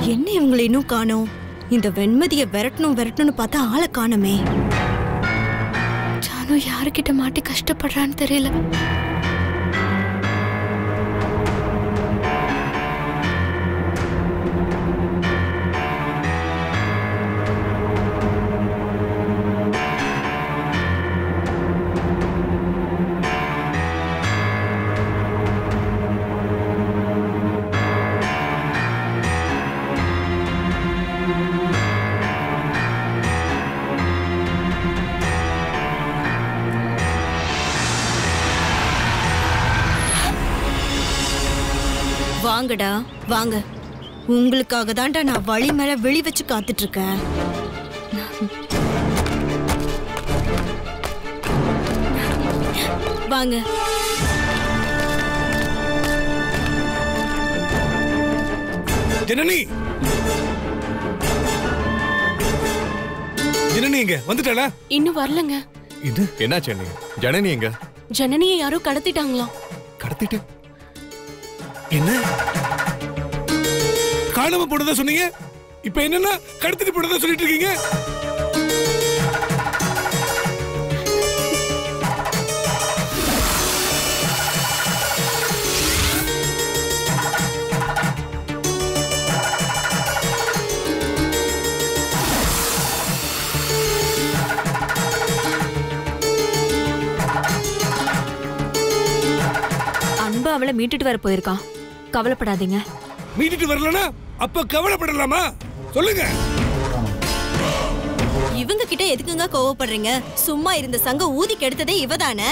என்ன இவங்களை இன்னும் காணோம் இந்த வெண்மதியை விரட்டணும் விரட்டணும்னு பார்த்தா ஆளை காணோமே ஜானு யாருக்கிட்ட மாட்டி கஷ்டப்படுறான்னு தெரியல வாங்கடா வாங்க உங்களுக்காக தான்டா நான் வழி மேல வெளி வச்சு காத்துட்டு இருக்கேன் வாங்க ஜனனி ஜனனி எங்க வந்துட்டாளா இன்னும் வரலங்க இது என்னாச்சு அண்ணி ஜனனி எங்க ஜனனியை யாரோ கடத்திட்டாங்களாம் கடத்திட்டு என்ன காணாம போனதா சொன்னீங்க இப்ப என்னன்னா கடத்திட்டு போனதா சொல்லிட்டு இருக்கீங்க அன்பு அவளை மீட்டுட்டு வர போயிருக்கான் கவலைப்படாதீங்க மீட்டிட்டு வரலனா அப்ப கவலைப்படலாமா சொல்லுங்க இவங்க கிட்ட எதுக்குங்க கோவப்படுறீங்க சும்மா இருந்த சங்க ஊதி கெடுத்ததே இவதானே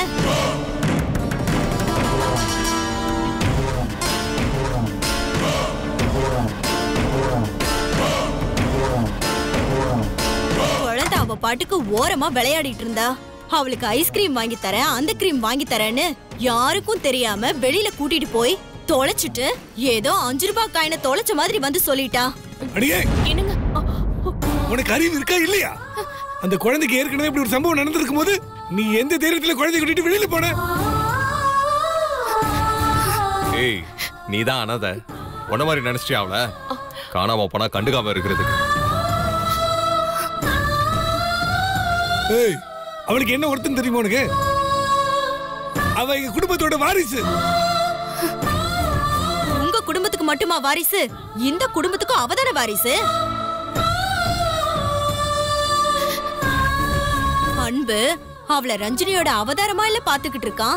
குழந்தை அவ பாட்டுக்கு ஓரமா விளையாடிட்டு இருந்தா அவளுக்கு ஐஸ்கிரீம் வாங்கி தரேன் அந்த கிரீம் வாங்கி தரேன்னு யாருக்கும் தெரியாம வெளியில கூட்டிட்டு போய் தொலைச்சிட்டு ஏதோ அஞ்சு ரூபாய் காயினை தொலைச்ச மாதிரி வந்து சொல்லிட்டா அடியே என்னங்க அ, உனக்கு அறிவு இருக்கா இல்லையா அந்த குழந்தைக்கு ஏற்கனவே இப்படி ஒரு சம்பவம் நடந்திருக்கும் போது நீ எந்த தைரியத்துல குழந்தைய கூட்டிட்டு வெளியில போன ஏய் நீதான் அனாத உன்ன மாதிரி நினைச்சியா அவள காணாம போனா கண்டுக்காம இருக்கிறதுக்கு ஏய் அவளுக்கு என்ன ஒருத்தன் தெரியுமா உனக்கு அவ எங்க குடும்பத்தோட வாரிசு உங்க குடும்பத்துக்கு மட்டுமா வாரிசு இந்த குடும்பத்துக்கும் அவதான வாரிசு அன்பு அவள ரஞ்சினியோட அவதாரமா இல்ல பாத்துக்கிட்டு இருக்கான்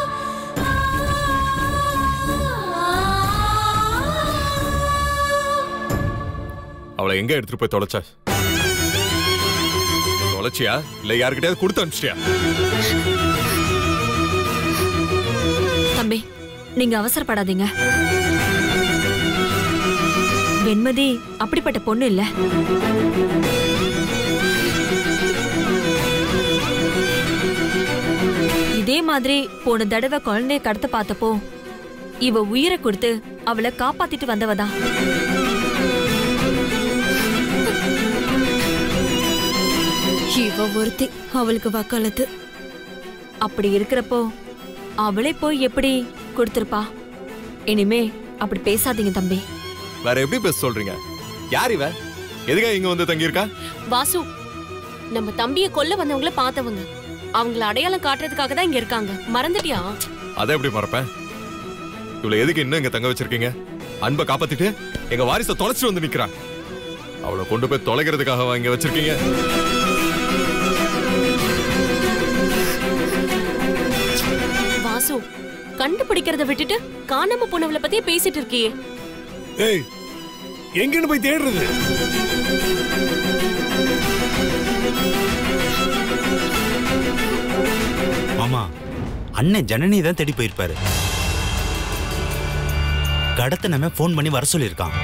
அவளை எங்க எடுத்துட்டு போய் தொலைச்ச தொலைச்சியா இல்ல யாருக்கிட்டயாவது கொடுத்து அனுப்பிச்சிட்டியா தம்பி நீங்க அவசரப்படாதீங்க வெண்மதி அப்படிப்பட்ட பொண்ணு இல்ல இதே மாதிரி போன தடவை குழந்தைய கடத்த பார்த்தப்போ இவ உயிரை கொடுத்து அவளை காப்பாத்திட்டு வந்தவதான் இவ ஒருத்தி அவளுக்கு வக்காலத்து அப்படி இருக்கிறப்போ அவளே போய் எப்படி கொடுத்திருப்பா இனிமே அப்படி பேசாதீங்க தம்பி வேற எப்படி பேச சொல்றீங்க யார் இவ எதுக்காக இங்க வந்து தங்கியிருக்கா வாசு நம்ம தம்பிய கொல்ல வந்தவங்கள பார்த்தவங்க அவங்கள அடையாளம் காட்டுறதுக்காக தான் இங்க இருக்காங்க மறந்துட்டியா அதை எப்படி மறப்பேன் இவளை எதுக்கு இன்னும் இங்க தங்க வச்சிருக்கீங்க அன்பை காப்பாத்திட்டு எங்க வாரிசை தொலைச்சிட்டு வந்து நிக்கிறா அவளை கொண்டு போய் தொலைக்கிறதுக்காக இங்க வச்சிருக்கீங்க வாசு கண்டுபிடிக்கிறத விட்டுட்டு காணாம போனவளை பத்தியே பேசிட்டு இருக்கியே ஏய் எங்கன்னு போய் தேடுறது மாமா அண்ணன் ஜனனி தான் தேடி போயிருப்பாரு கடத்தனமே ஃபோன் பண்ணி வர சொல்லியிருக்கான்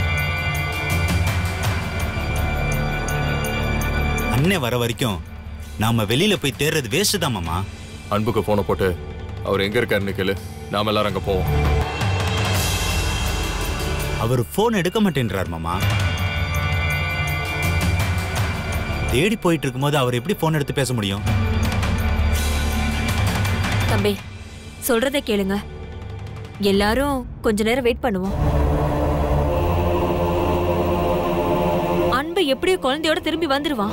அண்ணன் வர வரைக்கும் நாம வெளியில போய் தேடுறது வேஸ்ட் தான் மாமா அன்புக்கு போனை போட்டு அவர் எங்க இருக்காருன்னு கேளு நாம எல்லாரும் அங்க போவோம் அவர் ஃபோன் எடுக்க மாட்டேன்றார் மாமா தேடி போயிட்டு இருக்கும்போது அவர் எப்படி ஃபோன் எடுத்து பேச முடியும் தம்பி சொல்றத கேளுங்க எல்லாரும் கொஞ்ச நேரம் வெயிட் பண்ணுவோம் அன்பு எப்படியோ குழந்தையோட திரும்பி வந்துருவான்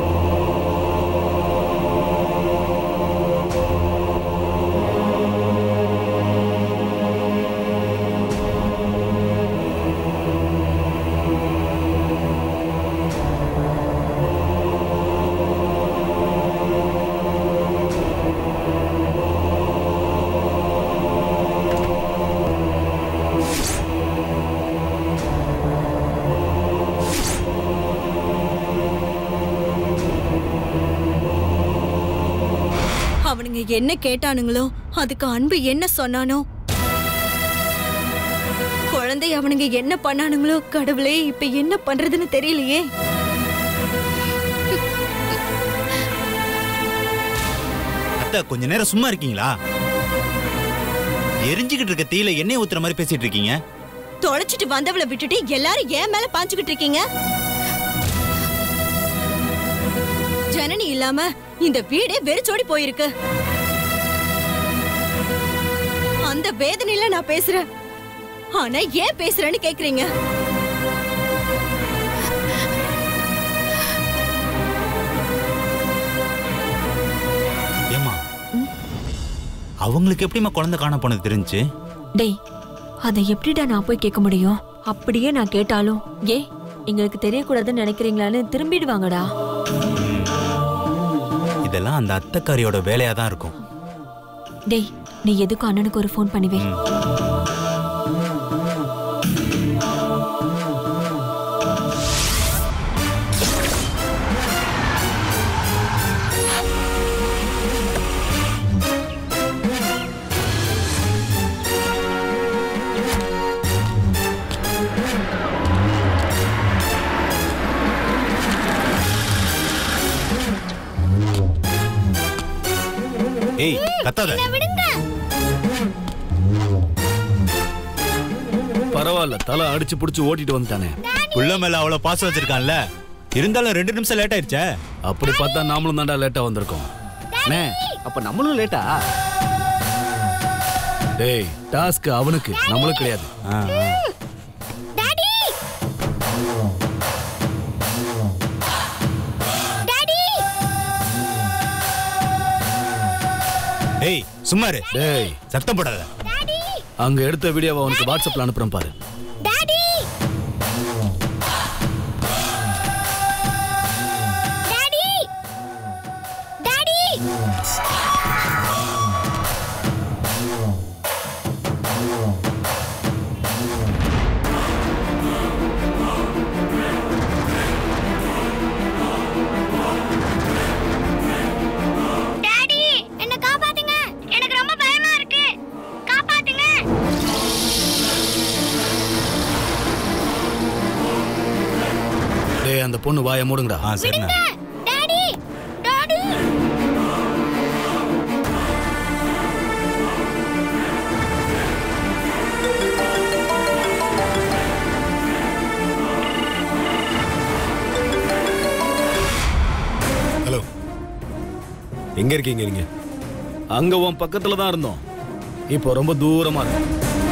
அவனுங்க என்ன கேட்டானுங்களோ அதுக்கு அன்பு என்ன சொன்னானோ குழந்தை அவனுங்க என்ன பண்ணானுங்களோ கடவுளே இப்ப என்ன பண்றதுன்னு தெரியலையே அத்தை கொஞ்ச நேரம் சும்மா இருக்கீங்களா எரிஞ்சுக்கிட்டு இருக்க தீயில எண்ணெய் ஊத்துற மாதிரி பேசிட்டு இருக்கீங்க தொலைச்சிட்டு வந்தவளை விட்டுட்டு எல்லாரும் ஏன் மேல பாஞ்சுக்கிட்டு இருக்கீங்க ஜனனி இல்லாம இந்த வீடே வெறிச்சோடி போயிருக்கு அந்த வேதனையில நான் பேசுறேன் ஆனா ஏன் பேசுறேன்னு கேக்குறீங்க ஏமா அவங்களுக்கு எப்படிம்மா குழந்தை காண போனது தெரிஞ்சு டேய் அதை எப்படிடா நான் போய் கேட்க முடியும் அப்படியே நான் கேட்டாலும் ஏ எங்களுக்கு தெரியக்கூடாதுன்னு நினைக்கிறீங்களான்னு திரும்பிடுவாங்கடா இதெல்லாம் அந்த அத்தைக்காரியோட வேலையா தான் இருக்கும் டேய் நீ எதுக்கும் அண்ணனுக்கு ஒரு ஃபோன் பண்ணிவே ஏய் கத்தாத பரவாயில்ல தலை அடிச்சு புடிச்சு ஓட்டிட்டு வந்துட்டானே புள்ள மேல அவ்வளவு பாசம் வச்சிருக்கான்ல இருந்தாலும் ரெண்டு நிமிஷம் லேட் ஆயிடுச்சே அப்படி பார்த்தா நாமளும் தாண்டா லேட்டா வந்திருக்கோம் அண்ணே அப்ப நம்மளும் லேட்டா டேய் டாஸ்க் அவனுக்கு நம்மளுக்கு கிடையாது ஆ, ஆ. ஏய் சும்மா இரு டேய் சத்தம் போடாத அங்க எடுத்த வீடியோவை அவனுக்கு வாட்ஸ்அப்ல அனுப்புறேன் பாரு டாடி என்ன காப்பாத்துங்க எனக்கு ரொம்ப பயமா இருக்கு காப்பாத்துங்க டேய் அந்த பொண்ணு வாயை மூடுங்கடா ஆ சரிண்ணா டாடி டாடி ஹலோ எங்க இருக்கீங்க நீங்க அங்க உன் பக்கத்துல தான் இருந்தோம் இப்போ ரொம்ப தூரமா இருக்கு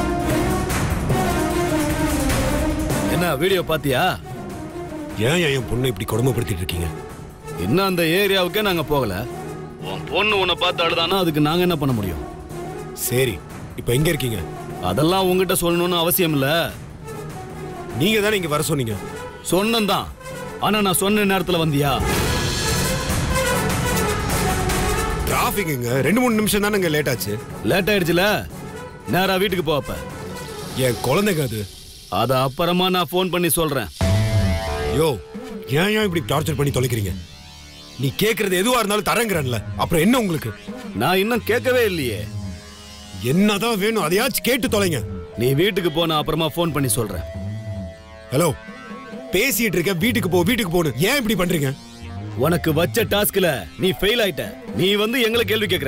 என்ன வீடியோ பாத்தியா ஏன் ஏன் என் பொண்ணை இப்படி கொடுமைப்படுத்திட்டு இருக்கீங்க இன்னும் அந்த ஏரியாவுக்கே நாங்க போகல உன் பொண்ணு உன்னை பார்த்து அழுதானா அதுக்கு நாங்க என்ன பண்ண முடியும் சரி இப்போ எங்க இருக்கீங்க அதெல்லாம் உங்ககிட்ட சொல்லணும்னு அவசியம் இல்ல நீங்க தானே இங்க வர சொன்னீங்க சொன்னந்தான் ஆனா நான் சொன்ன நேரத்துல வந்தியா டிராஃபிக்குங்க ரெண்டு மூணு நிமிஷம் தானே லேட் ஆச்சு லேட் ஆயிடுச்சுல நேரா வீட்டுக்கு போ அப்ப என் குழந்தைங்க அது அத அப்புறமா நான் ஃபோன் பண்ணி சொல்றேன் யோ ஏன் ஏன் இப்படி டார்ச்சர் பண்ணி தொலைக்கிறீங்க நீ கேக்குறது எதுவா இருந்தாலும் தரங்கிறன்ல அப்புறம் என்ன உங்களுக்கு நான் இன்னும் கேட்கவே இல்லையே என்னதான் வேணும் அதையாச்சும் கேட்டு தொலைங்க நீ வீட்டுக்கு போ நான் அப்புறமா ஃபோன் பண்ணி சொல்றேன் ஹலோ பேசிட்டு இருக்க வீட்டுக்கு போ வீட்டுக்கு போன்னு ஏன் இப்படி பண்றீங்க உனக்கு வச்ச டாஸ்க்ல நீ ஃபெயில் ஆயிட்ட நீ வந்து எங்களை கேள்வி கேக்குற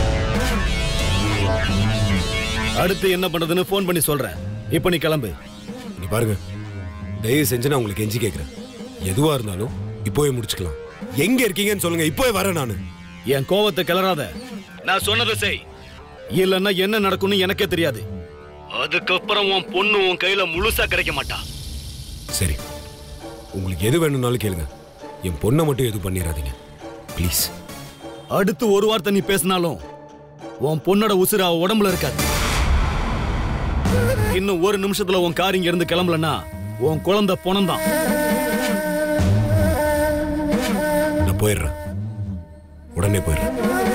அடுத்து என்ன பண்றதுன்னு ஃபோன் பண்ணி சொல்றேன் இப்போ நீ கிளம்பு நீ பாருங்க தயவு செஞ்சு நான் உங்களுக்கு எஞ்சி கேட்கறேன் எதுவா இருந்தாலும் இப்போவே முடிச்சுக்கலாம் எங்க இருக்கீங்கன்னு சொல்லுங்க இப்போவே வரேன் நானு என் கோவத்தை கிளறாத நான் சொன்னதை செய் இல்லன்னா என்ன நடக்கும்னு எனக்கே தெரியாது அதுக்கப்புறம் உன் பொண்ணு உன் கையில முழுசா கிடைக்க மாட்டா சரி உங்களுக்கு எது வேணும்னாலும் கேளுங்க என் பொண்ணை மட்டும் எதுவும் பண்ணிடாதீங்க ப்ளீஸ் அடுத்து ஒரு வார்த்தை நீ பேசினாலும் உன் பொண்ணோட உசுறு அவ உடம்புல இருக்காது இன்னும் ஒரு நிமிஷத்துல உன் கார் இங்க இருந்து கிளம்பலன்னா உன் குழந்தை பொணம்தான் நான் போயிடுறேன் உடனே போயிடுறேன்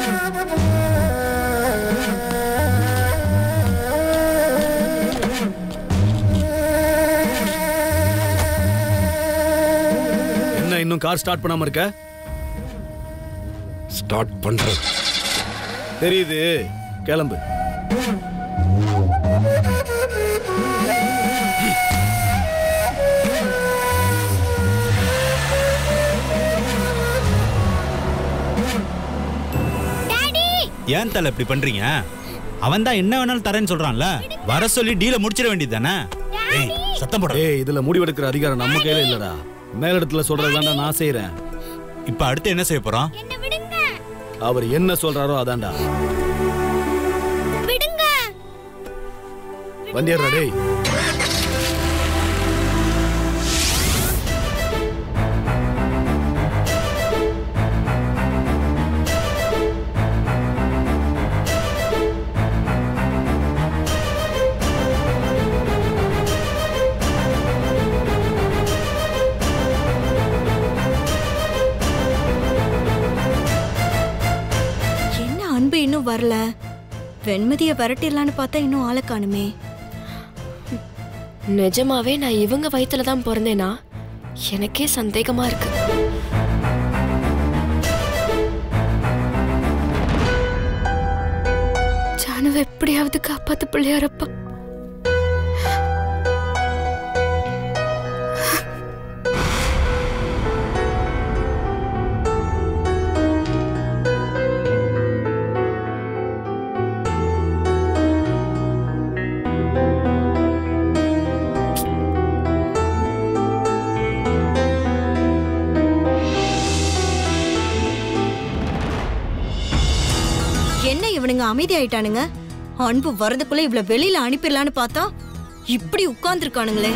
என்ன இன்னும் கார் ஸ்டார்ட் பண்ணாம இருக்க ஸ்டார்ட் பண்றேன் தெரியுது கிளம்பு ஏன் தல இப்படி பண்றீங்க அவன் தான் என்ன வேணாலும் தரேன்னு சொல்றான்ல வர சொல்லி டீலை முடிச்சிட வேண்டியது தானே சத்தம் போட ஏய் இதுல முடிவெடுக்கிற அதிகாரம் நம்ம கையில இல்லடா மேலிடத்துல சொல்றதாண்டா நான் செய்யறேன் இப்ப அடுத்து என்ன செய்ய போறோம் என்ன விடுங்க அவர் என்ன சொல்றாரோ அதான்டா விடுங்க வந்தியர்றா டேய் என்ன அன்பு இன்னும் வரல வெண்மதிய விரட்டிடலான்னு பார்த்தா இன்னும் ஆளை காணுமே நிஜமாவே நான் இவங்க வயித்துல தான் பிறந்தேனா எனக்கே சந்தேகமா இருக்கு ஜானுவை எப்படியாவது காப்பாத்து பிள்ளையாரப்பா என்ன இவனுங்க அமைதி ஆயிட்டானுங்க அன்பு வரதுக்குள்ள இவ்வளவு வெளியில அனுப்பிடலான்னு பார்த்தா இப்படி உட்கார்ந்துருக்கானுங்களே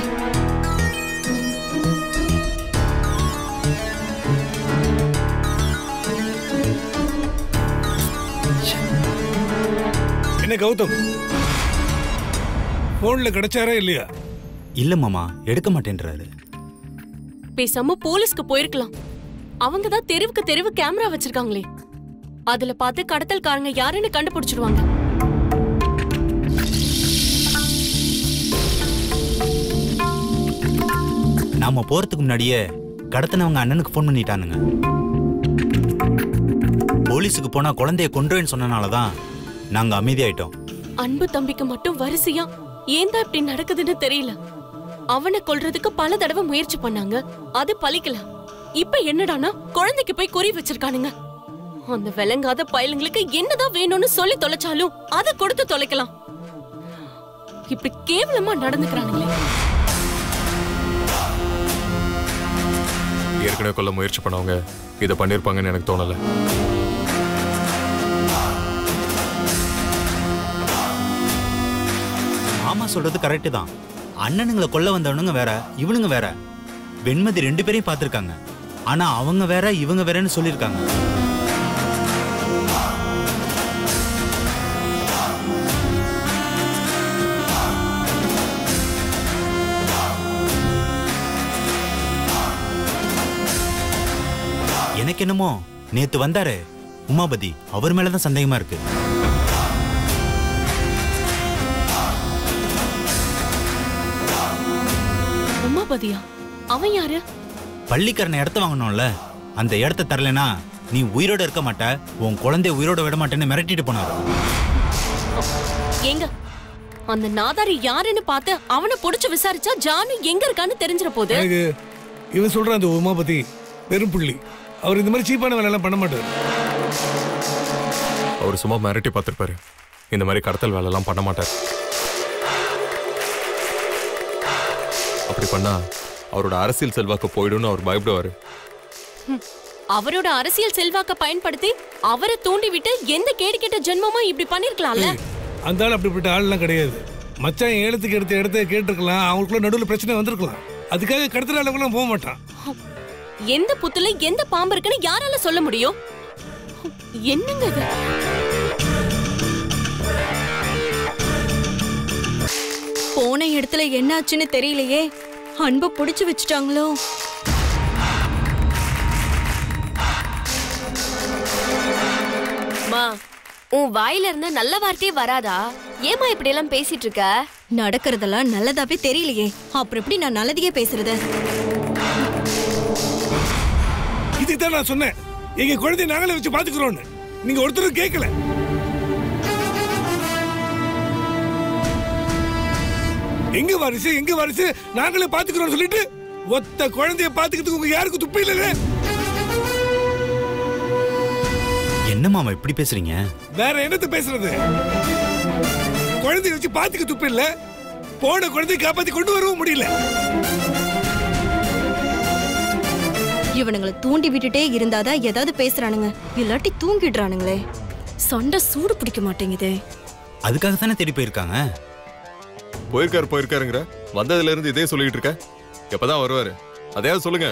என்ன கௌதம் போன்ல கிடைச்சாரா இல்லையா இல்ல மாமா எடுக்க மாட்டேன்றாரு பேசாம போலீஸ்க்கு போயிருக்கலாம் அவங்க தான் தெருவுக்கு தெருவு கேமரா வச்சிருக்காங்களே அதுல பார்த்து கடத்தல்காரங்க யாருன்னு கண்டுபிடிச்சிருவாங்க நாம போறதுக்கு முன்னாடியே கடத்தினவங்க அண்ணனுக்கு ஃபோன் பண்ணிட்டானுங்க போலீஸுக்கு போனா குழந்தைய கொண்டுவேன்னு சொன்னனால தான் நாங்க அமைதியாயிட்டோம் அன்பு தம்பிக்கு மட்டும் வரிசையா ஏன் தான் இப்படி நடக்குதுன்னு தெரியல அவனை கொல்றதுக்கு பல தடவை முயற்சி பண்ணாங்க அது பலிக்கல இப்ப என்னடானா குழந்தைக்கு போய் குறி வச்சிருக்கானுங்க அந்த விளங்காத பயலுங்களுக்கு என்னதான் வேணும்னு சொல்லி தொலைச்சாலும் அதை கொடுத்து தொலைக்கலாம் இப்படி கேவலமா நடந்துக்கிறானுங்களே ஏற்கனவே கொல்ல முயற்சி பண்ணவங்க இதை பண்ணிருப்பாங்கன்னு எனக்கு தோணல மாமா சொல்றது கரெக்டு தான் அண்ணனுங்களை கொல்ல வந்தவனுங்க வேற இவனுங்க வேற வெண்மதி ரெண்டு பேரையும் பார்த்திருக்காங்க ஆனா அவங்க வேற இவங்க வேறன்னு சொல்லியிருக்காங்க எனக்கு என்னமோ நேத்து வந்தாரு உமாபதி அவர் மேலதான் சந்தேகமா இருக்கு உமாபதியா அவன் யாரு பள்ளிக்கரணை இடத்த வாங்கணும்ல அந்த இடத்த தரலைன்னா நீ உயிரோட இருக்க மாட்ட உன் குழந்தைய உயிரோட விட மாட்டேன்னு மிரட்டிட்டு போனாரு ஏங்க அந்த நாதாரி யாருன்னு பார்த்து அவனை புடிச்சு விசாரிச்சா ஜானு எங்க இருக்கான்னு தெரிஞ்சிட போகுது எனக்கு இவன் சொல்ற அந்த உமாபதி பெரும் புள்ளி அவர் இந்த மாதிரி சீப்பான வேலையெல்லாம் பண்ண மாட்டார் அவர் சும்மா மிரட்டி பார்த்திருப்பாரு இந்த மாதிரி கடத்தல் வேலைலாம் பண்ண மாட்டார் அப்படி பண்ணா அவரோட அரசியல் செல்வாக்கு போயிடும்னு அவர் பயப்படுவாரு அவரோட அரசியல் செல்வாக்க பயன்படுத்தி அவரை தூண்டி விட்டு எந்த கேடு கெட்ட ஜென்மமும் இப்படி பண்ணிருக்கலாம்ல அந்த ஆள் அப்படிப்பட்ட ஆள்லாம் கிடையாது மச்சான் ஏலத்துக்கு எடுத்த இடத்த கேட்டிருக்கலாம் அவங்களுக்குள்ள நடுவில் பிரச்சனை வந்திருக்கலாம் அதுக்காக கடத்துற அளவுக்குலாம் போக மாட்டான் எந்த புத்துல எந்த பாம்பு இருக்குன்னு யாரால சொல்ல முடியும் என்னங்க இது போன இடத்துல என்னாச்சுன்னு தெரியலையே அன்பை புடிச்சு வச்சுட்டாங்களோ மா உன் வாயில இருந்து நல்ல வார்த்தையே வராதா ஏமா இப்படி எல்லாம் பேசிட்டு இருக்க நடக்கிறதெல்லாம் நல்லதாவே தெரியலையே அப்புறம் எப்படி நான் நல்லதையே பேசுறது இதுக்கு தான் நான் சொன்னேன் எங்க குழந்தைய நாங்களே வச்சு பாத்துக்கிறோம்னு நீங்க ஒருத்தரும் கேட்கல எங்க வாரிசு எங்க வாரிசு நாங்களே பாத்துக்கிறோம் சொல்லிட்டு ஒத்த குழந்தைய பாத்துக்கிறதுக்கு உங்க யாருக்கும் துப்பு இல்ல என்ன மாமா இப்படி பேசுறீங்க வேற என்னத்த பேசுறது குழந்தைய வச்சு பாத்துக்க துப்பு இல்ல போன குழந்தைய காப்பாத்தி கொண்டு வரவும் முடியல இவனுங்களை தூண்டி விட்டுட்டே இருந்தாதான் ஏதாவது பேசுறானுங்க இல்லாட்டி தூங்கிடுறானுங்களே சண்டை சூடு பிடிக்க மாட்டேங்குதே அதுக்காக தானே தேடி போயிருக்காங்க போயிருக்காரு போயிருக்காருங்கிற வந்ததுல இருந்து இதே சொல்லிட்டு இருக்க எப்பதான் வருவாரு அதையாவது சொல்லுங்க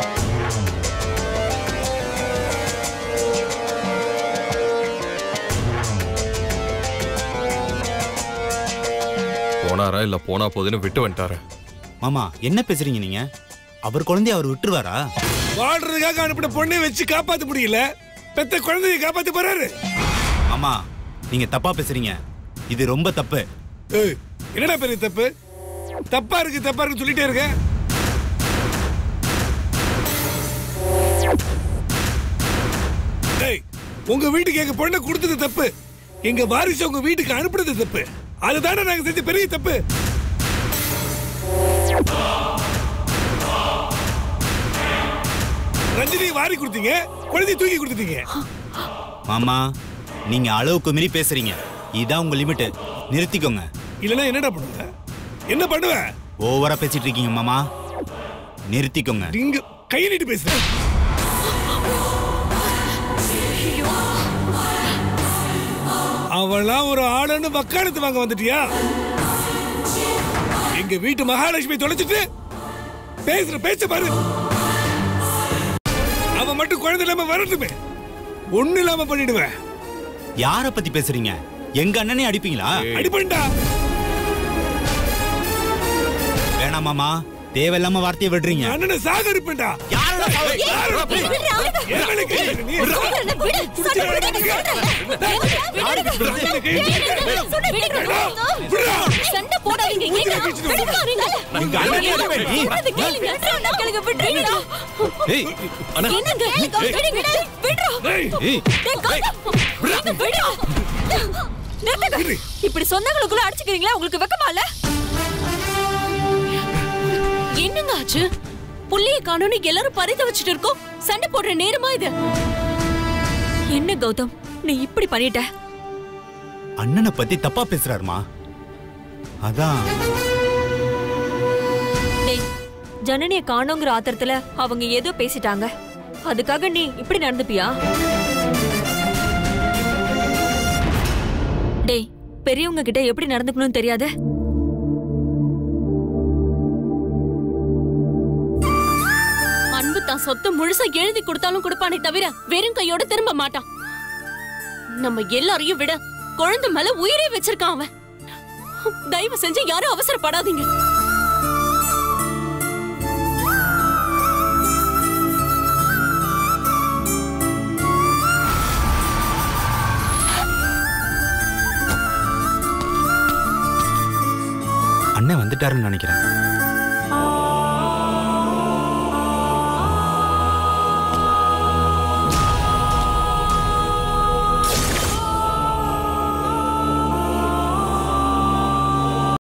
போனாரா இல்ல போனா போதுன்னு விட்டு வந்துட்டாரா மாமா என்ன பேசுறீங்க நீங்க அவர் குழந்தைய அவர் விட்டுருவாரா வாழ்றதுக்காக அனுப்பின பொண்ணை வச்சு காப்பாத்த முடியல பெத்த குழந்தைய காப்பாத்த போறாரு மாமா நீங்க தப்பா பேசுறீங்க இது ரொம்ப தப்பு ஏய், என்னடா பெரிய தப்பு தப்பா இருக்கு தப்பா இருக்கு சொல்லிட்டே இருக்க டேய், உங்க வீட்டுக்கு எங்க பொண்ணை கொடுத்தது தப்பு எங்க வாரிசு உங்க வீட்டுக்கு அனுப்புனது தப்பு அதுதானே நாங்க செஞ்ச பெரிய தப்பு ரஞ்சினி வாரி கொடுத்தீங்க குழந்தைய தூக்கி கொடுத்துட்டீங்க மாமா நீங்க அளவுக்கு மீறி பேசுறீங்க இதான் உங்க லிமிட் நிறுத்திக்கோங்க இல்லனா என்னடா பண்ணுவ என்ன பண்ணுவ ஓவரா பேசிட்டு இருக்கீங்க மாமா நிறுத்திக்கோங்க நீங்க கை நீட்டி பேசுற அவளாம் ஒரு ஆளுன்னு வக்காலத்து வாங்க வந்துட்டியா எங்க வீட்டு மகாலட்சுமி தொலைச்சிட்டு பேசுற பேச்ச பாரு அவ மட்டும் குழந்தை இல்லாம வரட்டுமே ஒண்ணு இல்லாம பண்ணிடுவேன் யார பத்தி பேசுறீங்க எங்க அண்ணனே அடிப்பீங்களா அடிப்பண்டா வேணாம் மாமா தேவையில்லாம வார்த்தையை விடுறீங்க அண்ணனை சாகடிப்பேன்டா யாரோட சாவு? என் மேல கை வைக்கிற நீ? விடுடா. சண்டை போடாதீங்க ஏங்க? விடுங்க. எங்க அண்ணனே அடிப்பே. நீ- சொல்றது கேளுங்க. கேளுங்க, விடுறீங்களா? ஏய், என்னங்க? விடுங்க. விடுறா. ஏய், ஏய், டேய், கௌதம். நீங்க விடுறா. நிறுத்துங்க. இப்படி சொந்தங்களுக்குள்ள அடிச்சுக்கிறீங்களா உங்களுக்கு வெக்கமா இல்ல என்னங்க ஆச்சு புள்ளைய காணோன்னு எல்லாரும் பறித்து வச்சுட்டு இருக்கோம் சண்டை போடுற நேரமா இது என்ன கௌதம் நீ இப்படி பண்ணிட்ட அண்ணனை பத்தி தப்பா பேசுறாருமா அதான் டேய் ஜனனிய காணோங்கிற ஆத்திரத்துல அவங்க ஏதோ பேசிட்டாங்க அதுக்காக நீ இப்படி நடந்துப்பியா டேய் பெரியவங்க கிட்ட எப்படி நடந்துக்கணும்னு தெரியாத அன்பு தான் சொத்து முழுசா எழுதி கொடுத்தாலும் கொடுப்பானே தவிர வெறும் கையோட திரும்ப மாட்டான் நம்ம எல்லாரையும் விட குழந்தை மேல உயிரே வச்சிருக்கான் அவன் தயவு செஞ்சு யாரும் அவசரப்படாதீங்க அண்ணன் வந்துட்டாருன்னு நினைக்கிறேன்